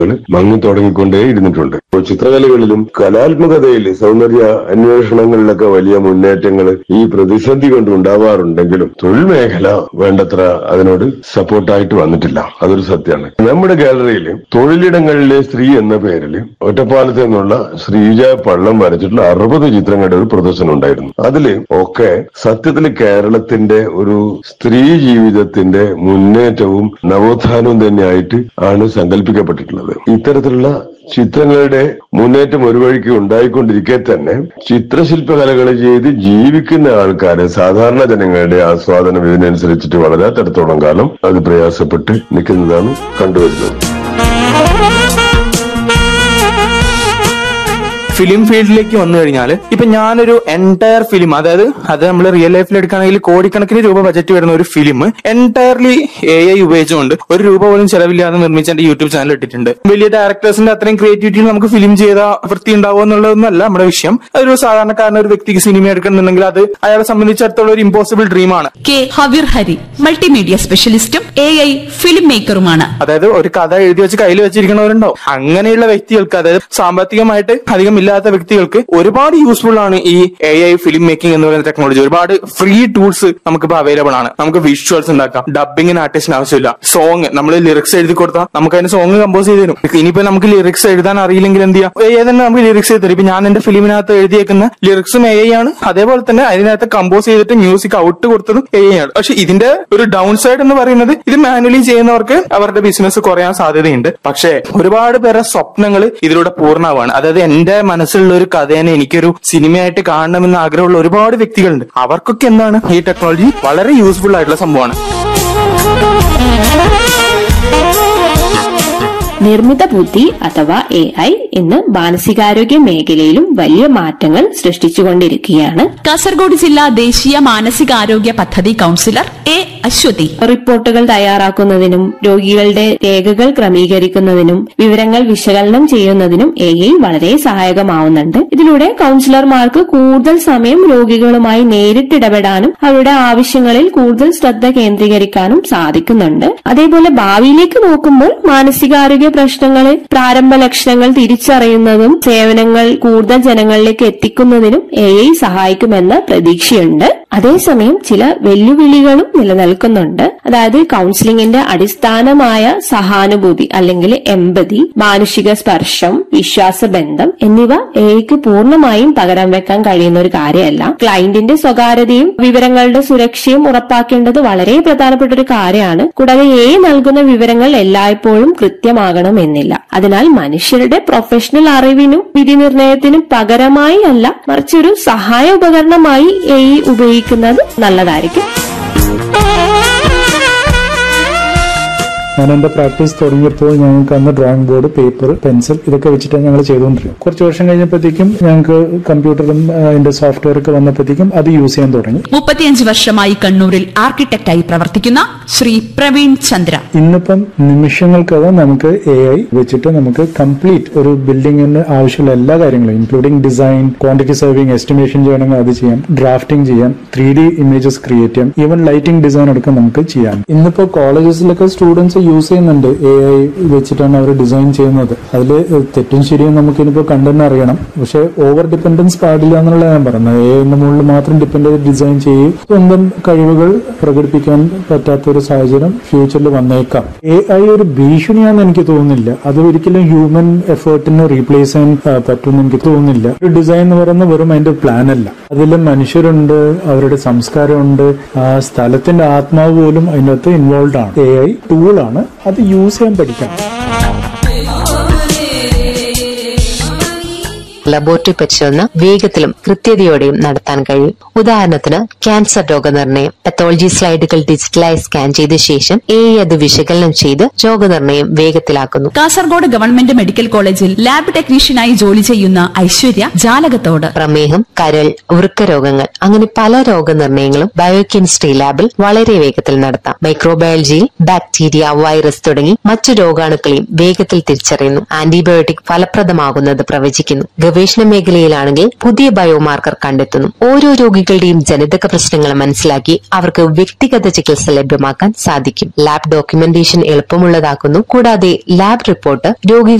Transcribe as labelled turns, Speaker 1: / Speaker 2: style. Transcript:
Speaker 1: മങ്ങി തുടങ്ങിക്കൊണ്ടേ ഇരുന്നിട്ടുണ്ട് ഇപ്പോൾ ചിത്രകലകളിലും കലാത്മകതയിൽ സൗന്ദര്യ അന്വേഷണങ്ങളിലൊക്കെ വലിയ മുന്നേറ്റങ്ങൾ ഈ പ്രതിസന്ധി കൊണ്ട് ഉണ്ടാവാറുണ്ടെങ്കിലും തൊഴിൽ മേഖല വേണ്ടത്ര അതിനോട് സപ്പോർട്ടായിട്ട് വന്നിട്ടില്ല അതൊരു സത്യമാണ് നമ്മുടെ ഗാലറിയിൽ തൊഴിലിടങ്ങളിലെ സ്ത്രീ എന്ന പേരിൽ ഒറ്റപ്പാലത്ത് നിന്നുള്ള ശ്രീജ പള്ളം വരച്ചിട്ടുള്ള അറുപത് ചിത്രങ്ങളുടെ ഒരു പ്രദർശനം ഉണ്ടായിരുന്നു അതില് ഒക്കെ സത്യത്തിൽ കേരളത്തിന്റെ ഒരു സ്ത്രീ ജീവിതത്തിന്റെ മുന്നേറ്റവും നവോത്ഥാനവും തന്നെയായിട്ട് ആണ് സങ്കല്പിക്കപ്പെട്ടിട്ടുള്ളത് ഇത്തരത്തിലുള്ള ചിത്രങ്ങളുടെ മുന്നേറ്റം ഒരു വഴിക്ക് ഉണ്ടായിക്കൊണ്ടിരിക്കെ തന്നെ ചിത്രശില്പകലകൾ ചെയ്ത് ജീവിക്കുന്ന ആൾക്കാരെ സാധാരണ ജനങ്ങളുടെ ആസ്വാദനം ഇതിനനുസരിച്ചിട്ട് വളരാത്തിടത്തോളം കാലം അത് പ്രയാസപ്പെട്ട് നിൽക്കുന്നതാണ് കണ്ടുവരുന്നത്
Speaker 2: ഫിലിം ഫീൽഡിലേക്ക് വന്നു കഴിഞ്ഞാൽ ഇപ്പൊ ഞാനൊരു എൻറ്റയർ ഫിലിം അതായത് അത് നമ്മൾ റിയൽ ലൈഫിൽ എടുക്കുകയാണെങ്കിൽ കോടിക്കണക്കിന് രൂപ ബജറ്റ് വരുന്ന ഒരു ഫിലിം എൻറ്റയർലി എ ഐ ഉപയോഗിച്ചുകൊണ്ട് ഒരു രൂപ പോലും ചെലവില്ലാതെ നിർമ്മിച്ച എന്റെ യൂട്യൂബ് ചാനൽ ഇട്ടിട്ടുണ്ട് വലിയ ഡയറക്ടേഴ്സിന്റെ അത്രയും ക്രിയേറ്റിവിറ്റി നമുക്ക് ഫിലിം ചെയ്ത വൃത്തി ഉണ്ടാവുക എന്നുള്ളതൊന്നുമല്ല നമ്മുടെ വിഷയം അതൊരു സാധാരണക്കാരൻ ഒരു വ്യക്തിക്ക് സിനിമ എടുക്കണമെന്നുണ്ടെങ്കിൽ അത് അയാളെ സംബന്ധിച്ചിടത്തോളം ഒരു ഇമ്പോസിബിൾ ഡ്രീമാണ്
Speaker 3: കെ ഹവിർ ഹരി മൾട്ടിമീഡിയ സ്പെഷ്യലിസ്റ്റും എ ഐ ഫിലിം മേക്കറുമാണ്
Speaker 2: അതായത് ഒരു കഥ എഴുതി വെച്ച് കയ്യിൽ വെച്ചിരിക്കുന്നവരുണ്ടാവും അങ്ങനെയുള്ള വ്യക്തികൾക്ക് അതായത് സാമ്പത്തികമായിട്ട് അധികം ഇല്ലാത്ത വ്യക്തികൾക്ക് ഒരുപാട് യൂസ്ഫുൾ ആണ് ഈ എ ഐ ഫിലിം മേക്കിംഗ് എന്ന് പറയുന്ന ടെക്നോളജി ഒരുപാട് ഫ്രീ ടൂൾസ് നമുക്കിപ്പോൾ അവൈലബിൾ ആണ് നമുക്ക് വിഷ്വൽസ് ഉണ്ടാക്കാം ഡബിങ്ങിന് ആർട്ടിസ്റ്റിന് ആവശ്യമില്ല സോങ് നമ്മൾ ലിറിക്സ് എഴുതി കൊടുത്താൽ നമുക്ക് അതിന് സോങ് കമ്പോസ് ചെയ്ത് തരും ഇനിയിപ്പോ നമുക്ക് ലിറിക്സ് എഴുതാൻ അറിയില്ലെങ്കിൽ എന്ത് ചെയ്യാം എ തന്നെ നമുക്ക് ലിറിക്സ് ചെയ്ത് തരും ഇപ്പൊ ഞാൻ എന്റെ ഫിലിമിനകത്ത് എഴുതിയേക്കുന്ന ലിറിക്സും എ ആണ് അതേപോലെ തന്നെ അതിനകത്ത് കമ്പോസ് ചെയ്തിട്ട് മ്യൂസിക് ഔട്ട് കൊടുത്തതും എ ആണ് പക്ഷെ ഇതിന്റെ ഒരു ഡൗൺ സൈഡ് എന്ന് പറയുന്നത് ഇത് മാനുവലി ചെയ്യുന്നവർക്ക് അവരുടെ ബിസിനസ് കുറയാൻ സാധ്യതയുണ്ട് പക്ഷേ ഒരുപാട് പേരെ സ്വപ്നങ്ങൾ ഇതിലൂടെ പൂർണ്ണമാവാണ് അതായത് എന്റെ മനസ്സിലുള്ള ഒരു കഥേനെ എനിക്കൊരു സിനിമയായിട്ട് കാണണമെന്ന് ആഗ്രഹമുള്ള ഒരുപാട് വ്യക്തികളുണ്ട് അവർക്കൊക്കെ എന്താണ് ഈ ടെക്നോളജി വളരെ യൂസ്ഫുൾ ആയിട്ടുള്ള സംഭവമാണ്
Speaker 4: നിർമ്മിത ബുദ്ധി അഥവാ എ ഐ ഇന്ന് മാനസികാരോഗ്യ മേഖലയിലും വലിയ മാറ്റങ്ങൾ സൃഷ്ടിച്ചുകൊണ്ടിരിക്കുകയാണ്
Speaker 3: കാസർഗോഡ് ജില്ലാ ദേശീയ മാനസികാരോഗ്യ പദ്ധതി കൌൺസിലർ എ അശ്വതി
Speaker 4: റിപ്പോർട്ടുകൾ തയ്യാറാക്കുന്നതിനും രോഗികളുടെ രേഖകൾ ക്രമീകരിക്കുന്നതിനും വിവരങ്ങൾ വിശകലനം ചെയ്യുന്നതിനും എ ഐ വളരെ സഹായകമാവുന്നുണ്ട് ഇതിലൂടെ കൌൺസിലർമാർക്ക് കൂടുതൽ സമയം രോഗികളുമായി നേരിട്ടിടപെടാനും അവരുടെ ആവശ്യങ്ങളിൽ കൂടുതൽ ശ്രദ്ധ കേന്ദ്രീകരിക്കാനും സാധിക്കുന്നുണ്ട് അതേപോലെ ഭാവിയിലേക്ക് നോക്കുമ്പോൾ മാനസികാരോഗ്യ പ്രശ്നങ്ങളിൽ പ്രാരംഭ ലക്ഷണങ്ങൾ തിരിച്ചറിയുന്നതും സേവനങ്ങൾ കൂടുതൽ ജനങ്ങളിലേക്ക് എത്തിക്കുന്നതിനും എ ഐ സഹായിക്കുമെന്ന പ്രതീക്ഷയുണ്ട് അതേസമയം ചില വെല്ലുവിളികളും നിലനിൽക്കുന്നുണ്ട് അതായത് കൌൺസിലിംഗിന്റെ അടിസ്ഥാനമായ സഹാനുഭൂതി അല്ലെങ്കിൽ എമ്പതി മാനുഷിക സ്പർശം വിശ്വാസബന്ധം എന്നിവ എയ്ക്ക് പൂർണ്ണമായും പകരം വെക്കാൻ കഴിയുന്ന ഒരു കാര്യമല്ല ക്ലയന്റിന്റെ സ്വകാര്യതയും വിവരങ്ങളുടെ സുരക്ഷയും ഉറപ്പാക്കേണ്ടത് വളരെ പ്രധാനപ്പെട്ട ഒരു കാര്യമാണ് കൂടാതെ എ നൽകുന്ന വിവരങ്ങൾ എല്ലായ്പ്പോഴും കൃത്യമാകണമെന്നില്ല അതിനാൽ മനുഷ്യരുടെ പ്രൊഫഷണൽ അറിവിനും വിധി നിർണയത്തിനും പകരമായി അല്ല മറിച്ച് ഒരു സഹായ ഉപകരണമായി എ ഉപയോഗിക്കുന്നത് നല്ലതായിരിക്കും
Speaker 5: ഞാൻ എന്റെ പ്രാക്ടീസ് തുടങ്ങിയപ്പോൾ ഞങ്ങൾക്ക് അന്ന് ഡ്രോയിങ് ബോർഡ് പേപ്പർ പെൻസിൽ ഇതൊക്കെ വെച്ചിട്ടാണ് ഞങ്ങൾ ചെയ്തുകൊണ്ടിരുന്നത് കുറച്ച് വർഷം കഴിഞ്ഞപ്പോഴത്തേക്കും ഞങ്ങൾക്ക് കമ്പ്യൂട്ടറും അതിന്റെ സോഫ്റ്റ്വെയർ ഒക്കെ വന്നപ്പോഴത്തേക്കും അത് യൂസ് ചെയ്യാൻ തുടങ്ങി
Speaker 3: മുപ്പത്തിയഞ്ച് വർഷമായി കണ്ണൂരിൽ ആർക്കിടെക്റ്റായി പ്രവർത്തിക്കുന്ന ശ്രീ പ്രവീൺ ചന്ദ്ര
Speaker 5: ഇന്നിപ്പം നിമിഷങ്ങൾക്കകം നമുക്ക് എ ഐ വെച്ചിട്ട് നമുക്ക് കംപ്ലീറ്റ് ഒരു ബിൽഡിങ്ങിന് ആവശ്യമുള്ള എല്ലാ കാര്യങ്ങളും including design quantity surveying estimation ചെയ്യണമെങ്കിൽ അത് ചെയ്യാം ഡ്രാഫ്റ്റിംഗ് ചെയ്യാം ത്രീ ഡി ഇമേജസ് ക്രിയേറ്റ് ചെയ്യാം ഈവൻ ലൈറ്റിംഗ് ഡിസൈൻ അടക്കം നമുക്ക് ചെയ്യാം ഇന്നിപ്പോ കോളേജസിലൊക്കെ സ്റ്റുഡൻസ് യൂസ് ചെയ്യുന്നുണ്ട് എ ഐ വെച്ചിട്ടാണ് അവർ ഡിസൈൻ ചെയ്യുന്നത് അതിൽ തെറ്റും ശരിയും നമുക്ക് ഇനിയിപ്പോ കണ്ടെന്ന് അറിയണം പക്ഷെ ഓവർ ഡിപ്പെൻഡൻസ് പാടില്ല എന്നുള്ള ഞാൻ പറയുന്നത് എ ഐന്റെ മുകളിൽ മാത്രം ഡിപ്പെൻഡ് ചെയ്ത് ഡിസൈൻ ചെയ്യും സ്വന്തം കഴിവുകൾ പ്രകടിപ്പിക്കാൻ പറ്റാത്ത ഒരു സാഹചര്യം ഫ്യൂച്ചറിൽ വന്നേക്കാം എ ഐ ഒരു ഭീഷണിയാണെന്ന് എനിക്ക് തോന്നുന്നില്ല അത് ഒരിക്കലും ഹ്യൂമൻ എഫേർട്ടിനെ റീപ്ലേസ് ചെയ്യാൻ ആ, പറ്റുമെന്ന് എനിക്ക് തോന്നുന്നില്ല ഒരു ഡിസൈൻ എന്ന് പറയുന്നത് വെറും അതിന്റെ പ്ലാൻ അല്ല അതിൽ മനുഷ്യരുണ്ട് അവരുടെ സംസ്കാരമുണ്ട് ആ സ്ഥലത്തിന്റെ ആത്മാവ് പോലും അതിനകത്ത് ഇൻവോൾവ് ആണ് എ ഐ ടൂളാണ് അത് യൂസ് ചെയ്യാൻ പഠിക്കണം
Speaker 6: ലബോറട്ടറി പരിശോധന വേഗത്തിലും കൃത്യതയോടെയും നടത്താൻ കഴിയും ഉദാഹരണത്തിന് ക്യാൻസർ രോഗനിർണയം പത്തോളജി സ്ലൈഡുകൾ ഡിജിറ്റലായി സ്കാൻ ചെയ്ത ശേഷം എ അത് വിശകലനം ചെയ്ത് രോഗനിർണയം വേഗത്തിലാക്കുന്നു
Speaker 3: കാസർഗോഡ് ഗവൺമെന്റ് മെഡിക്കൽ കോളേജിൽ ലാബ് ടെക്നീഷ്യനായി ജോലി ചെയ്യുന്ന ഐശ്വര്യ ജാലകത്തോട്
Speaker 6: പ്രമേഹം കരൾ വൃക്ക രോഗങ്ങൾ അങ്ങനെ പല രോഗനിർണയങ്ങളും ബയോകെമിസ്ട്രി ലാബിൽ വളരെ വേഗത്തിൽ നടത്താം മൈക്രോബയോളജിയിൽ ബാക്ടീരിയ വൈറസ് തുടങ്ങി മറ്റു രോഗാണുക്കളെയും വേഗത്തിൽ തിരിച്ചറിയുന്നു ആന്റിബയോട്ടിക് ഫലപ്രദമാകുന്നത് പ്രവചിക്കുന്നു ഗവേഷണ മേഖലയിലാണെങ്കിൽ പുതിയ ബയോമാർക്കർ കണ്ടെത്തുന്നു ഓരോ രോഗികളുടെയും ജനിതക പ്രശ്നങ്ങൾ മനസ്സിലാക്കി അവർക്ക് വ്യക്തിഗത ചികിത്സ ലഭ്യമാക്കാൻ സാധിക്കും ലാബ് ഡോക്യുമെന്റേഷൻ എളുപ്പമുള്ളതാക്കുന്നു കൂടാതെ ലാബ് റിപ്പോർട്ട് രോഗികൾ